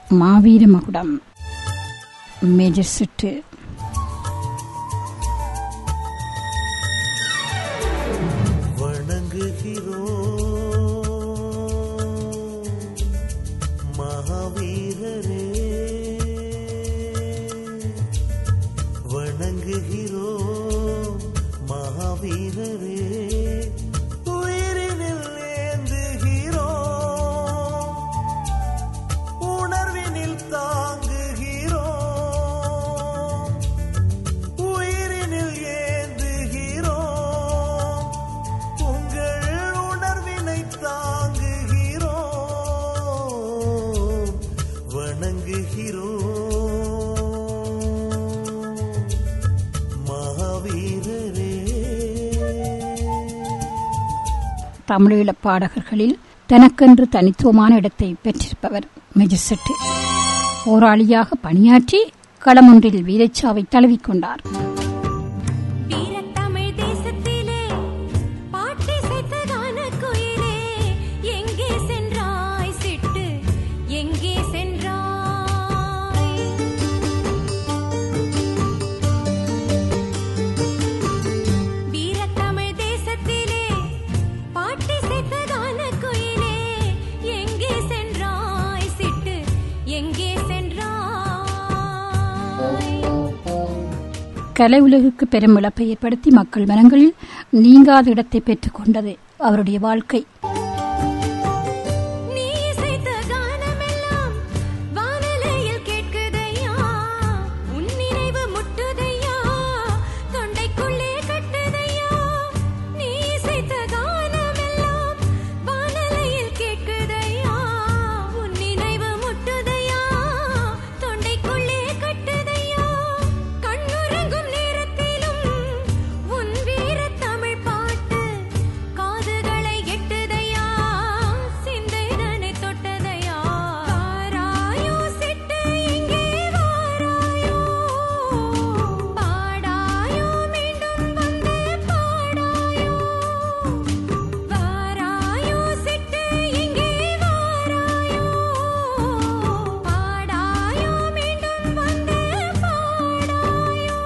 மாவீர மகுடம் மேஜர் சிட்டு வணங்குகிறோம் மகாவீரரே வணங்குகிறோம் மகாவீரரே உயிரினில் ஏந்துகிறோம் உணர்வினில் தாங்குகிறோம் உயிரினில் ஏந்துகிறோம் உங்கள் உணர்வினை தாங்குகிறோம் வணங்குகிறோம் மகாவீரரே தமிழீழ பாடகர்களில் தனக்கென்று தனித்துவமான இடத்தை பெற்றிருப்பவர் மேஜர் சிட்டு போராளியாக பணியாற்றி களமொன்றில் வீரச்சாவை தழுவிக்கொண்டார் வீரத்தமிழ் தேசத்திலே பாட்டிசைத்த கானக்குயிலே எங்கே சென்றாய் சிட்டு எங்கே சென்றாய் வீரத்தமிழ் தேசத்திலே பாட்டிசைத்த கானக்குயிலே எங்கே சென்றாய் சிட்டு எங்கே சென்றாய் கலை உலகுக்கு பெரும் இழப்பை ஏற்படுத்தி மக்கள் மனங்களில் நீங்காத இடத்தை பெற்றுக் கொண்டது அவருடைய வாழ்க்கை நீ இசைத்த கானமெல்லாம் வானலையில் கேட்குதையா உன் நினைவு முட்டுதையா தொண்டைக்குள்ளே கட்டுதையா நீ இசைத்த கானமெல்லாம் வானலையில் கேட்குதையா உன் நினைவு முட்டுதையா தொண்டைக்குள்ளே கட்டுதையா கண்ணுறங்கும் நேரத்திலும் உன் வீர தமிழ் பாட்டு காதுகளை எட்டுதையா சிந்தைதனை தொட்டதையா வாராயோ சிட்டு இங்கே வாராயோ பாடாயோ மீண்டும் வந்து பாடாயோ வாராயோ சிட்டு இங்கே வாராயோ பாடாயோ மீண்டும் வந்து பாடாயோ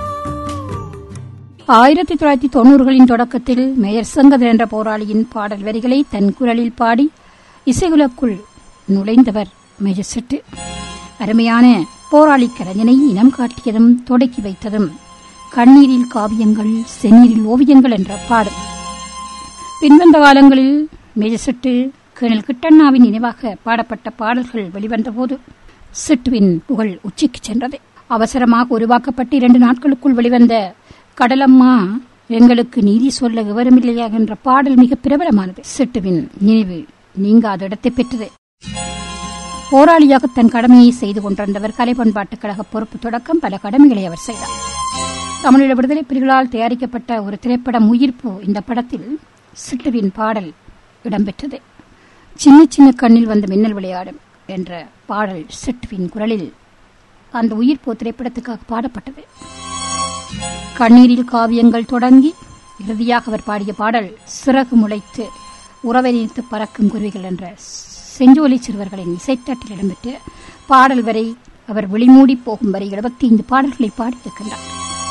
ஆயிரத்தி தொள்ளாயிரத்தி தொண்ணூறுகளின் தொடக்கத்தில் மேயர் சங்கதர் என்ற போராளியின் பாடல் வரிகளை தன் குரலில் பாடி இசைகுலக்குள் நுழைந்தவர் மேஜர் சிட்டு அருமையான போராளி கலைஞனை இனம் காட்டியதும் தொடக்கி வைத்ததும் கண்ணீரில் காவியங்கள் செந்நீரில் ஓவியங்கள் என்ற பாடல் பின்வந்த காலங்களில் மேஜர் சிட்டு கேணல் கிட்டண்ணாவின் நினைவாக பாடப்பட்ட பாடல்கள் வெளிவந்தபோது சிட்டுவின் புகழ் உச்சிக்கு சென்றது அவசரமாக உருவாக்கப்பட்டு இரண்டு நாட்களுக்குள் வெளிவந்த கடலம்மா எங்களுக்கு நீதி சொல்ல விவரமில்லையா என்ற பாடல் மிக பிரபலமானது சிட்டுவின் நினைவு நீங்காத இடத்தை பெற்றது போராளியாக தன் கடமையை செய்து கொண்டிருந்தவர் கலை பண்பாட்டுக் கழக பொறுப்பு தொடக்கம் பல கடமைகளை அவர் செய்தார் தமிழீழ விடுதலை புலிகளால் தயாரிக்கப்பட்ட ஒரு திரைப்படம் உயிர்ப்பு இந்த படத்தில் சிட்டுவின் பாடல் இடம்பெற்றது சின்ன சின்ன கண்ணில் வந்த மின்னல் விளையாடும் என்ற பாடல் சிட்டுவின் குரலில் அந்த உயிர்ப்பு திரைப்படத்துக்காக பாடப்பட்டது கண்ணீரில் காவியங்கள் தொடங்கி இறுதியாக அவர் பாடிய பாடல் சிறகு முளைத்து உறவை நினைத்து பறக்கும் குருவிகள் என்ற செஞ்சோலி சிறுவர்களின் இசைத்தட்டில் இடம்பெற்ற பாடல் வரை அவர் வெளிமூடி போகும் வரை எழுபத்தி ஐந்து பாடல்களை பாடியிருக்கின்றார்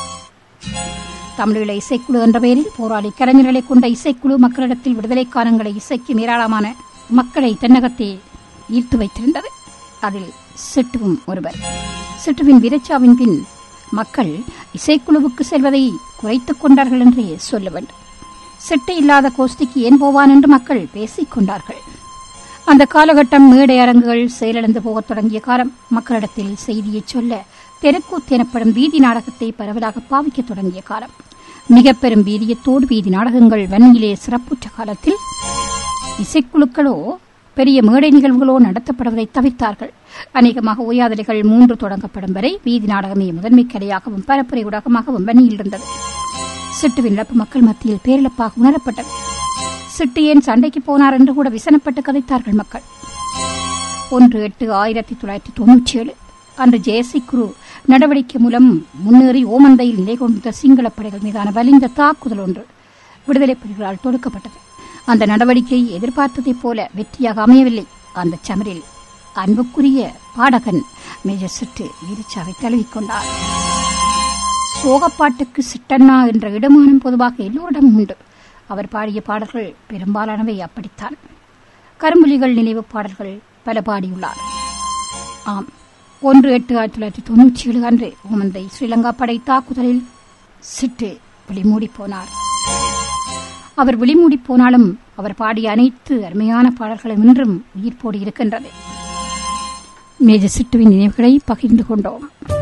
தமிழீழ இசைக்குழு என்ற பெயரில் போராளி கலைஞர்களை கொண்ட இசைக்குழு மக்களிடத்தில் விடுதலை காலங்களை இசைக்கும் ஏராளமான மக்களை தென்னகத்தை ஈர்த்து வைத்திருந்தது அதில் சிட்டுவும் ஒருவர் சிட்டுவின் வீரச்சாவின் பின் மக்கள் இசைக்குழுவுக்கு செல்வதை குறைத்துக் கொண்டார்கள் என்றே சொல்ல வேண்டும் சிட்டு இல்லாத கோஷ்டிக்கு ஏன் போவான் என்று மக்கள் பேசிக் கொண்டார்கள் அந்த காலகட்டம் மேடை அரங்குகள் செயலிழந்து போகத் தொடங்கிய காலம் மக்களிடத்தில் செய்தியை சொல்ல தெருக்கூத்து எனப்படும் வீதி நாடகத்தை பரவலாக பாவிக்கத் தொடங்கிய காலம் மிக பெரும் வீரியத்தோடு வீதி நாடகங்கள் வன்னியிலே சிறப்புற்ற காலத்தில் இசைக்குழுக்களோ பெரிய மேடை நிகழ்வுகளோ நடத்தப்படுவதை தவிர்த்தார்கள் அநேகமாக ஓயாதலைகள் மூன்று தொடங்கப்படும் வரை வீதி நாடகமே முதன்மை கலையாகவும் பரப்புரை ஊடகமாகவும் வன்னியில் இருந்தது சிட்டுவின் இழப்பு மக்கள் மத்தியில் பேரிழப்பாக உணரப்பட்டது சிட்டு ஏன் சண்டைக்கு போனார் என்று கூட விசனப்பட்டு கதைத்தார்கள் மக்கள் ஒன்று எட்டு ஆயிரத்தி தொள்ளாயிரத்தி தொன்னூற்றி ஏழு அன்று ஜெயசி குரு நடவடிக்கை மூலம் முன்னேறி ஓமந்தையில் நிலை கொண்ட சிங்கள படைகள் மீதான வலிந்த தாக்குதல் ஒன்று விடுதலை புலிகளால் தொடுக்கப்பட்டது அந்த நடவடிக்கை எதிர்பார்த்ததைப் போல வெற்றியாக அமையவில்லை அந்த சமரில் அன்புக்குரிய பாடகன் மேஜர் சிட்டு வீரச்சாவை தழுவிக்கொண்டார் சோகப்பாட்டுக்கு சிட்டண்ணா என்ற இடமானம் பொதுவாக எல்லோரிடமும் உண்டு அவர் பாடிய பாடல்கள் பெரும்பாலானவை அப்படித்தான் கரும்புலிகள் நினைவு பாடல்கள் பல பாடியுள்ளார் ஆம் ஒன்று எட்டு ஆயிரத்தி தொள்ளாயிரத்தி தொண்ணூற்றி ஏழு அன்று ஓமந்தை ஸ்ரீலங்கா படை தாக்குதலில் சிட்டு விழிமூடி போனார் அவர் விழிமூடி போனாலும் அவர் பாடிய அனைத்து அருமையான பாடல்களும் இன்றும் உயிர்ப்போடு இருக்கின்றது மேஜர் சிட்டுவின் நினைவுகளை பகிர்ந்து கொண்டோம்